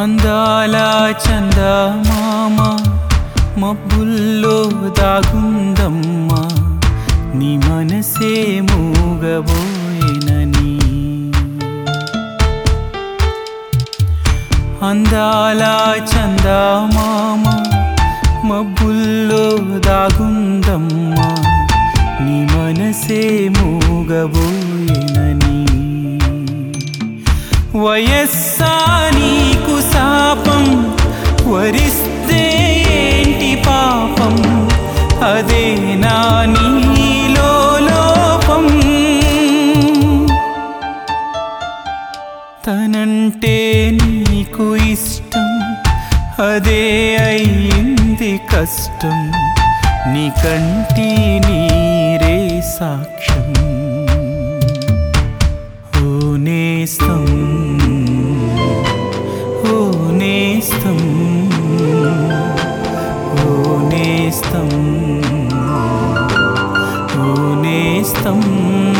అందాల చందమామ మబ్బుల్లో దాగుందమ్మా నీ మనసే మూగబోయేనని అందాల చందమామ మబ్బుల్లో దాగుందమ్మా నీ మనసే మూగబోయేనని వయస్సా నీకు శాపం వరిస్తే ఏంటి పాపం అదే నా నీలో లోపం తనంటే నీకు ఇష్టం అదే అయ్యింది కష్టం నీ కంటి నీరే సాక్ష్యం ఓ నేస్తం ఓ నేస్తం ఓ నేస్తం ఓ నేస్తం